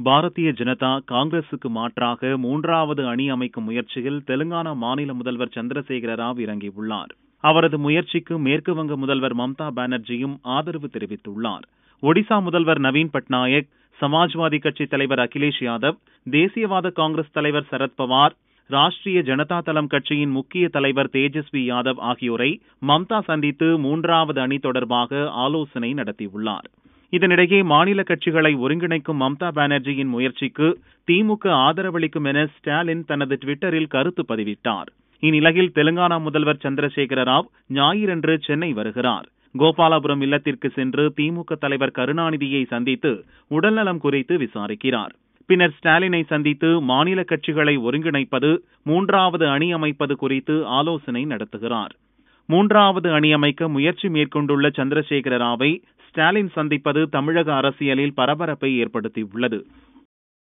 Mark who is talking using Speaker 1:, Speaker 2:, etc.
Speaker 1: பாரதிய ஜனதா காங்கிரசுக்கு மாற்றாக மூன்றாவது அணி அமைக்கும் முயற்சியில் தெலுங்கானா மாநில முதல்வர் சந்திரசேகர ராவ் இறங்கியுள்ளார் அவரது முயற்சிக்கு மேற்கு வங்க முதல்வர் மம்தா பானர்ஜியும் ஆதரவு தெரிவித்துள்ளார் ஒடிசா முதல்வர் நவீன் பட்நாயக் சமாஜ்வாதி கட்சி தலைவர் அகிலேஷ் யாதவ் தேசியவாத காங்கிரஸ் தலைவர் சரத்பவார் ராஷ்டிரிய ஜனதா தளம் கட்சியின் முக்கிய தலைவர் தேஜஸ்வி யாதவ் ஆகியோரை மம்தா சந்தித்து மூன்றாவது அணி தொடர்பாக ஆலோசனை நடத்தியுள்ளார் இதனிடையே மாநில கட்சிகளை ஒருங்கிணைக்கும் மம்தா பானர்ஜியின் முயற்சிக்கு திமுக ஆதரவளிக்கும் என ஸ்டாலின் தனது ட்விட்டரில் கருத்து பதிவிட்டார் இந்நிலையில் தெலுங்கானா முதல்வர் சந்திரசேகர ராவ் ஞாயிறன்று சென்னை வருகிறார் கோபாலபுரம் இல்லத்திற்கு சென்று திமுக தலைவர் கருணாநிதியை சந்தித்து உடல்நலம் குறித்து விசாரிக்கிறார் பின்னர் ஸ்டாலினை சந்தித்து மாநில கட்சிகளை ஒருங்கிணைப்பது மூன்றாவது அணி அமைப்பது குறித்து ஆலோசனை நடத்துகிறார் மூன்றாவது அணி அமைக்க முயற்சி மேற்கொண்டுள்ள சந்திரசேகர ராவை ஸ்டாலின் சந்திப்பது தமிழக அரசியலில் பரபரப்பை ஏற்படுத்தியுள்ளது